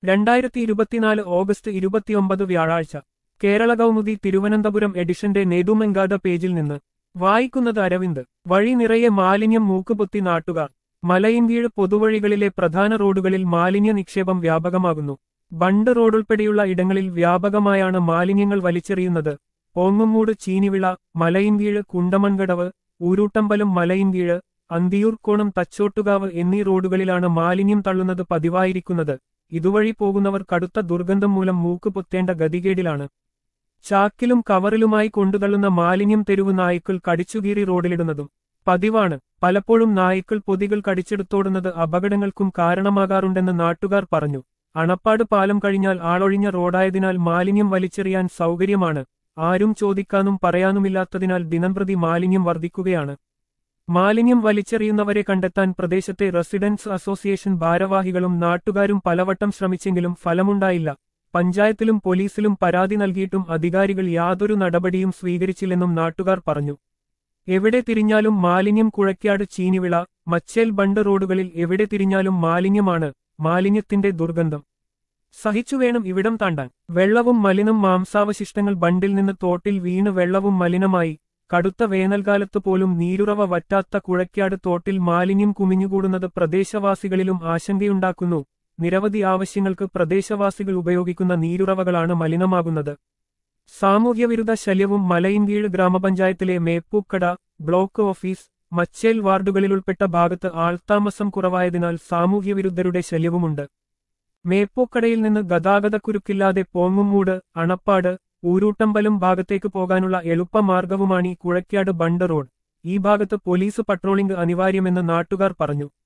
രണ്ടായിരത്തി ഇരുപത്തിനാല് ഓഗസ്റ്റ് ഇരുപത്തിയൊമ്പത് വ്യാഴാഴ്ച കേരള കൗമുദി തിരുവനന്തപുരം എഡിഷന്റെ നേതുമെങ്കാത പേജിൽ നിന്ന് വായിക്കുന്നത് അരവിന്ദ് വഴി നിറയെ മാലിന്യം മൂക്കുപൊത്തി നാട്ടുകാർ മലയിൻകീഴ് പൊതുവഴികളിലെ പ്രധാന റോഡുകളിൽ മാലിന്യ നിക്ഷേപം വ്യാപകമാകുന്നു ബണ്ട് റോഡുൾപ്പെടെയുള്ള ഇടങ്ങളിൽ വ്യാപകമായാണ് മാലിന്യങ്ങൾ വലിച്ചെറിയുന്നത് ഓങ്ങുമൂട് ചീനിവിള മലയിൻകീഴ് കുണ്ടമൺകടവ് ഊരൂട്ടമ്പലം മലയിൻകീഴ് അന്തിയൂർക്കോണം തച്ചോട്ടുകാവ് എന്നീ റോഡുകളിലാണ് മാലിന്യം തള്ളുന്നത് പതിവായിരിക്കുന്നത് ഇതുവഴി പോകുന്നവർ കടുത്ത ദുർഗന്ധം മൂലം മൂക്ക് പൊത്തേണ്ട ഗതികേടിലാണ് ചാക്കിലും കവറിലുമായി കൊണ്ടുതള്ളുന്ന മാലിന്യം തെരുവ് നായ്ക്കൾ കടിച്ചുകീറി റോഡിലിടുന്നതും പതിവാണ് പലപ്പോഴും നായ്ക്കൾ പൊതികൾ കടിച്ചെടുത്തോടുന്നത് അപകടങ്ങൾക്കും കാരണമാകാറുണ്ടെന്ന് നാട്ടുകാർ പറഞ്ഞു അണപ്പാട് പാലം കഴിഞ്ഞാൽ ആളൊഴിഞ്ഞ റോഡായതിനാൽ മാലിന്യം വലിച്ചെറിയാൻ സൗകര്യമാണ് ആരും ചോദിക്കാനും പറയാനുമില്ലാത്തതിനാൽ ദിനംപ്രതി മാലിന്യം വർദ്ധിക്കുകയാണ് മാലിന്യം വലിച്ചെറിയുന്നവരെ കണ്ടെത്താൻ പ്രദേശത്തെ റെസിഡൻസ് അസോസിയേഷൻ ഭാരവാഹികളും നാട്ടുകാരും പലവട്ടം ശ്രമിച്ചെങ്കിലും ഫലമുണ്ടായില്ല പഞ്ചായത്തിലും പോലീസിലും പരാതി നൽകിയിട്ടും അധികാരികൾ യാതൊരു നടപടിയും സ്വീകരിച്ചില്ലെന്നും നാട്ടുകാർ പറഞ്ഞു എവിടെ തിരിഞ്ഞാലും മാലിന്യം കുഴയ്ക്കാട് ചീനിവിള മച്ചേൽ ബണ്ട് റോഡുകളിൽ എവിടെ തിരിഞ്ഞാലും മാലിന്യമാണ് മാലിന്യത്തിന്റെ ദുർഗന്ധം സഹിച്ചുവേണം ഇവിടം താണ്ടാൻ വെള്ളവും മലിനം മാംസാവശിഷ്ടങ്ങൾ ബണ്ടിൽ നിന്ന് തോട്ടിൽ വീണ് വെള്ളവും മലിനമായി കടുത്ത വേനൽക്കാലത്ത് പോലും നീരുറവ വറ്റാത്ത കുഴയ്ക്കാട് തോട്ടിൽ മാലിന്യം കുമിഞ്ഞുകൂടുന്നത് പ്രദേശവാസികളിലും ആശങ്കയുണ്ടാക്കുന്നു നിരവധി ആവശ്യങ്ങൾക്ക് പ്രദേശവാസികൾ ഉപയോഗിക്കുന്ന നീരുറവകളാണ് മലിനമാകുന്നത് സാമൂഹ്യവിരുദ്ധ ശല്യവും മലയിൻകീഴ് ഗ്രാമപഞ്ചായത്തിലെ മേപ്പൂക്കട ബ്ലോക്ക് ഓഫീസ് മച്ചേൽ വാർഡുകളിലുൾപ്പെട്ട ഭാഗത്ത് ആൾത്താമസം കുറവായതിനാൽ സാമൂഹ്യവിരുദ്ധരുടെ ശല്യവുമുണ്ട് മേപ്പൂക്കടയിൽ നിന്ന് ഗതാഗതക്കുരുക്കില്ലാതെ പോങ്ങുമൂട് അണപ്പാട് ഊരൂട്ടമ്പലം ഭാഗത്തേക്ക് പോകാനുള്ള എളുപ്പമാർഗവുമാണ് ഈ കുഴയ്ക്കാട് ബണ്ട് റോഡ് ഈ ഭാഗത്ത് പോലീസ് പട്രോളിംഗ് അനിവാര്യമെന്ന് നാട്ടുകാർ പറഞ്ഞു